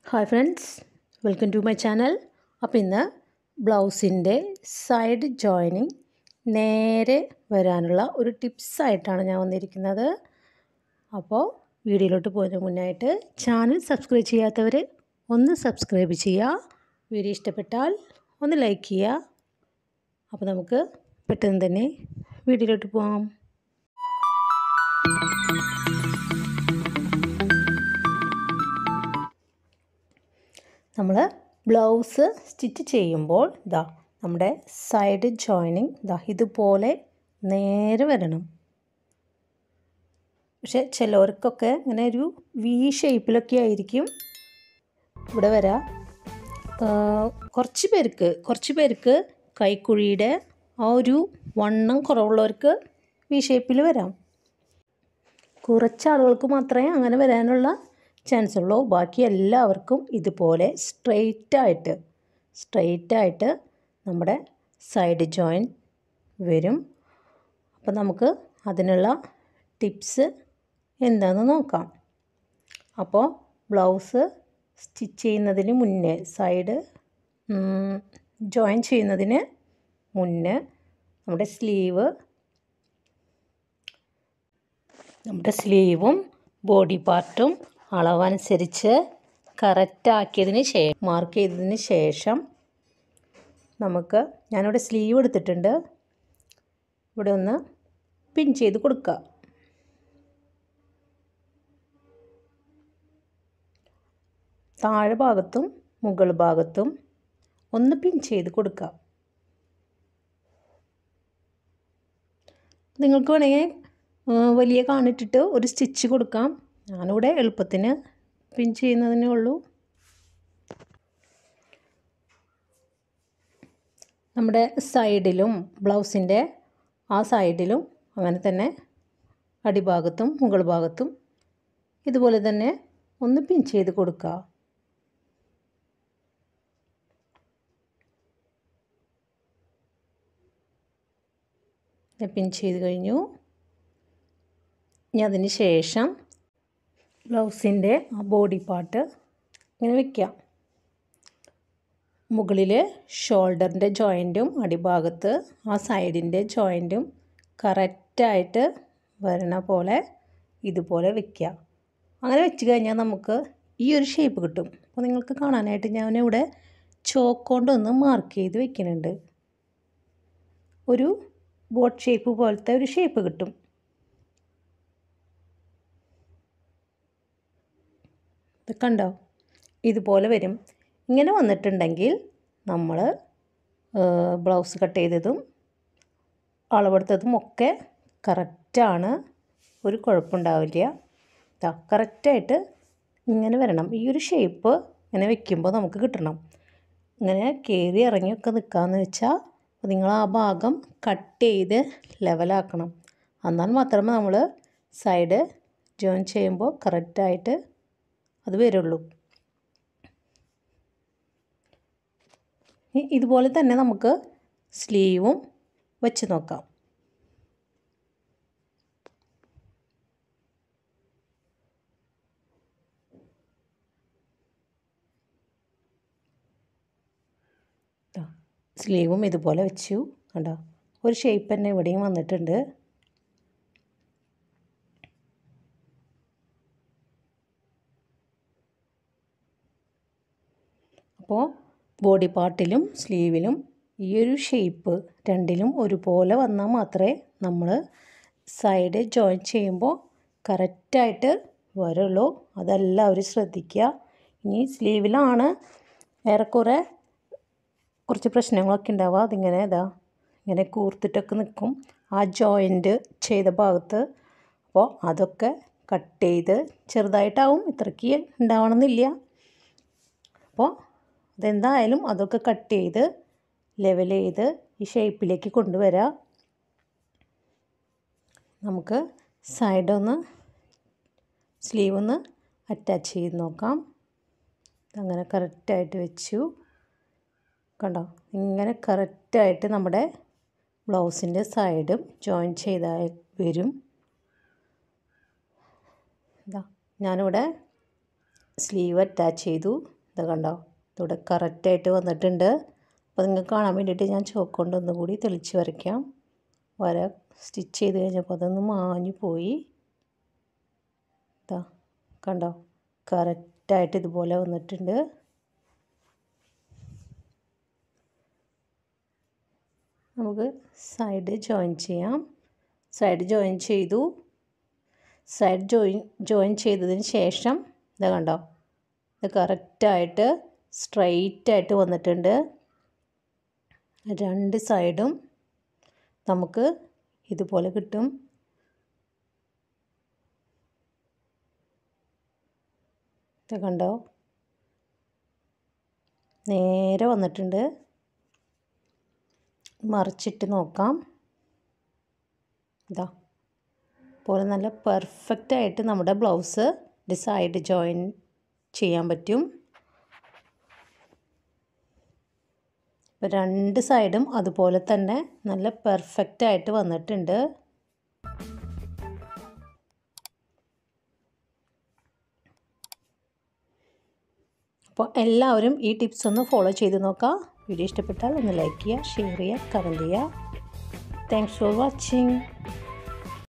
hi friends welcome to my channel അപ്പോൾ ഇന്ന് ബ്ലൗസിൻ്റെ സൈഡ് ജോയിനിങ് നേരെ വരാനുള്ള ഒരു ടിപ്സായിട്ടാണ് ഞാൻ വന്നിരിക്കുന്നത് അപ്പോൾ വീഡിയോയിലോട്ട് പോകുന്നതിന് മുന്നായിട്ട് ചാനൽ സബ്സ്ക്രൈബ് ചെയ്യാത്തവർ ഒന്ന് സബ്സ്ക്രൈബ് ചെയ്യുക വീഡിയോ ഇഷ്ടപ്പെട്ടാൽ ഒന്ന് ലൈക്ക് ചെയ്യുക അപ്പോൾ നമുക്ക് പെട്ടെന്ന് തന്നെ വീഡിയോയിലോട്ട് പോകാം നമ്മൾ ബ്ലൗസ് സ്റ്റിച്ച് ചെയ്യുമ്പോൾ ഇതാ നമ്മുടെ സൈഡ് ജോയിനിങ് ഇതാ ഇതുപോലെ നേരെ വരണം പക്ഷെ ചിലവർക്കൊക്കെ ഇങ്ങനെ ഒരു വി ഷേപ്പിലൊക്കെ ആയിരിക്കും ഇവിടെ വരാം കുറച്ച് പേർക്ക് കുറച്ച് പേർക്ക് കൈക്കുഴിയുടെ ആ ഒരു വണ്ണം കുറവുള്ളവർക്ക് വി ഷേപ്പിൽ വരാം കുറച്ച് ആളുകൾക്ക് മാത്രമേ അങ്ങനെ വരാനുള്ള ചാൻസ് ഉള്ളൂ ബാക്കി എല്ലാവർക്കും ഇതുപോലെ സ്ട്രെയിറ്റ് ആയിട്ട് സ്ട്രെയിറ്റ് ആയിട്ട് നമ്മുടെ സൈഡ് ജോയിൻ വരും അപ്പോൾ നമുക്ക് അതിനുള്ള ടിപ്സ് എന്താണെന്ന് നോക്കാം അപ്പോൾ ബ്ലൗസ് സ്റ്റിച്ച് ചെയ്യുന്നതിന് മുന്നേ സൈഡ് ജോയിൻ ചെയ്യുന്നതിന് മുന്നേ നമ്മുടെ സ്ലീവ് നമ്മുടെ സ്ലീവും ബോഡി പാർട്ടും അളവനുസരിച്ച് കറക്റ്റാക്കിയതിന് ശേഷം മാർക്ക് ചെയ്തതിന് ശേഷം നമുക്ക് ഞാനിവിടെ സ്ലീവ് എടുത്തിട്ടുണ്ട് ഇവിടെ ഒന്ന് പിൻ ചെയ്ത് കൊടുക്കുക താഴെ ഭാഗത്തും മുകൾ ഭാഗത്തും ഒന്ന് പിൻ ചെയ്ത് കൊടുക്കുക നിങ്ങൾക്ക് വേണമെങ്കിൽ വലിയ കാണിട്ടിട്ട് ഒരു സ്റ്റിച്ച് കൊടുക്കാം ഞാനിവിടെ എളുപ്പത്തിന് പിൻ ചെയ്യുന്നതിനേ ഉള്ളൂ നമ്മുടെ സൈഡിലും ബ്ലൗസിൻ്റെ ആ സൈഡിലും അങ്ങനെ തന്നെ അടിഭാഗത്തും മുകൾ ഭാഗത്തും ഇതുപോലെ തന്നെ ഒന്ന് പിൻ ചെയ്ത് കൊടുക്കുക പിൻ ചെയ്ത് കഴിഞ്ഞു ഇനി അതിന് ശേഷം ബ്ലൗസിൻ്റെ ആ ബോഡി പാർട്ട് ഇങ്ങനെ വയ്ക്കാം മുകളിൽ ഷോൾഡറിൻ്റെ ജോയിൻറ്റും അടിഭാഗത്ത് ആ സൈഡിൻ്റെ ജോയിൻറ്റും കറക്റ്റായിട്ട് വരണ പോലെ ഇതുപോലെ വയ്ക്കുക അങ്ങനെ വെച്ച് കഴിഞ്ഞാൽ നമുക്ക് ഈ ഒരു ഷേപ്പ് കിട്ടും അപ്പോൾ നിങ്ങൾക്ക് കാണാനായിട്ട് ഞാനിവിടെ ചോക്ക് കൊണ്ടൊന്ന് മാർക്ക് ചെയ്ത് വെക്കുന്നുണ്ട് ഒരു ബോട്ട് ഷേപ്പ് പോലത്തെ ഒരു ഷേപ്പ് കിട്ടും ഇത് കണ്ടോ ഇതുപോലെ വരും ഇങ്ങനെ വന്നിട്ടുണ്ടെങ്കിൽ നമ്മൾ ബ്ലൗസ് കട്ട് ചെയ്തതും അളവെടുത്തതും ഒക്കെ കറക്റ്റാണ് ഒരു കുഴപ്പമുണ്ടാവില്ല ഇതാ കറക്റ്റായിട്ട് ഇങ്ങനെ വരണം ഈ ഒരു ഷേപ്പ് ഇങ്ങനെ വെക്കുമ്പോൾ നമുക്ക് കിട്ടണം ഇങ്ങനെ കയറി ഇറങ്ങിയൊക്കെ നിൽക്കാമെന്ന് വെച്ചാൽ നിങ്ങൾ ആ ഭാഗം കട്ട് ചെയ്ത് ലെവലാക്കണം എന്നാൽ മാത്രമേ നമ്മൾ സൈഡ് ജോയിൻ ചെയ്യുമ്പോൾ കറക്റ്റായിട്ട് അത് വരുള്ളൂ ഇതുപോലെ തന്നെ നമുക്ക് സ്ലീവും വെച്ച് നോക്കാം സ്ലീവും ഇതുപോലെ വെച്ചു കണ്ടോ ഒരു ഷേപ്പ് തന്നെ ഇവിടെയും വന്നിട്ടുണ്ട് അപ്പോൾ ബോഡി പാർട്ടിലും സ്ലീവിലും ഈ ഒരു ഷേപ്പ് രണ്ടിലും ഒരുപോലെ വന്നാൽ മാത്രമേ നമ്മൾ സൈഡ് ജോയിൻ ചെയ്യുമ്പോൾ കറക്റ്റായിട്ട് വരുള്ളൂ അതെല്ലാവരും ശ്രദ്ധിക്കുക ഇനി സ്ലീവിലാണ് ഏറെക്കുറെ കുറച്ച് പ്രശ്നങ്ങളൊക്കെ ഉണ്ടാവുക അതിങ്ങനെ ഇതാ ഇങ്ങനെ കൂർത്തിട്ടൊക്കെ നിൽക്കും ആ ജോയിൻറ്റ് ചെയ്ത ഭാഗത്ത് അപ്പോൾ അതൊക്കെ കട്ട് ചെയ്ത് ചെറുതായിട്ടാവും ഇത്രയ്ക്ക് ഉണ്ടാവണമെന്നില്ല അപ്പോൾ അതെന്തായാലും അതൊക്കെ കട്ട് ചെയ്ത് ലെവൽ ചെയ്ത് ഈ ഷേപ്പിലേക്ക് കൊണ്ടുവരാം നമുക്ക് സൈഡൊന്ന് സ്ലീവ് ഒന്ന് അറ്റാച്ച് ചെയ്ത് നോക്കാം അങ്ങനെ കറക്റ്റായിട്ട് വെച്ചു കണ്ടോ ഇങ്ങനെ കറക്റ്റായിട്ട് നമ്മുടെ ബ്ലൗസിൻ്റെ സൈഡും ജോയിൻ ചെയ്താൽ വരും ഇതാ ഞാനിവിടെ സ്ലീവ് അറ്റാച്ച് ചെയ്തു ഇത് കണ്ടോ ഇവിടെ കറക്റ്റായിട്ട് വന്നിട്ടുണ്ട് അപ്പോൾ നിങ്ങൾക്ക് കാണാൻ വേണ്ടിയിട്ട് ഞാൻ ചോക്ക് കൊണ്ട് ഒന്നുകൂടി തെളിച്ച് വരയ്ക്കാം വര സ്റ്റിച്ച് ചെയ്ത് കഴിഞ്ഞപ്പോൾ അതൊന്ന് മാഞ്ഞു പോയി ഇതാ കണ്ടോ കറക്റ്റായിട്ട് ഇതുപോലെ വന്നിട്ടുണ്ട് നമുക്ക് സൈഡ് ജോയിൻ ചെയ്യാം സൈഡ് ജോയിൻ ചെയ്തു സൈഡ് ജോയിൻ ജോയിൻ ചെയ്തതിന് ശേഷം ഇത് കണ്ടോ ഇത് കറക്റ്റായിട്ട് സ്ട്രെയിറ്റ് ആയിട്ട് വന്നിട്ടുണ്ട് രണ്ട് സൈഡും നമുക്ക് ഇതുപോലെ കിട്ടും ഇത് കണ്ടോ നേരെ വന്നിട്ടുണ്ട് മറിച്ചിട്ട് നോക്കാം ഇതാ പോലെ നല്ല പെർഫെക്റ്റ് ആയിട്ട് നമ്മുടെ ബ്ലൗസ് സൈഡ് ജോയിൻ ചെയ്യാൻ പറ്റും ഇപ്പോൾ രണ്ട് സൈഡും അതുപോലെ തന്നെ നല്ല പെർഫെക്റ്റ് ആയിട്ട് വന്നിട്ടുണ്ട് അപ്പോൾ എല്ലാവരും ഈ ടിപ്സ് ഒന്ന് ഫോളോ ചെയ്ത് നോക്കുക വീഡിയോ ഇഷ്ടപ്പെട്ടാൽ ഒന്ന് ലൈക്ക് ചെയ്യുക ഷെയർ ചെയ്യുക കമൻറ്റ് ചെയ്യുക താങ്ക്സ് ഫോർ വാച്ചിങ്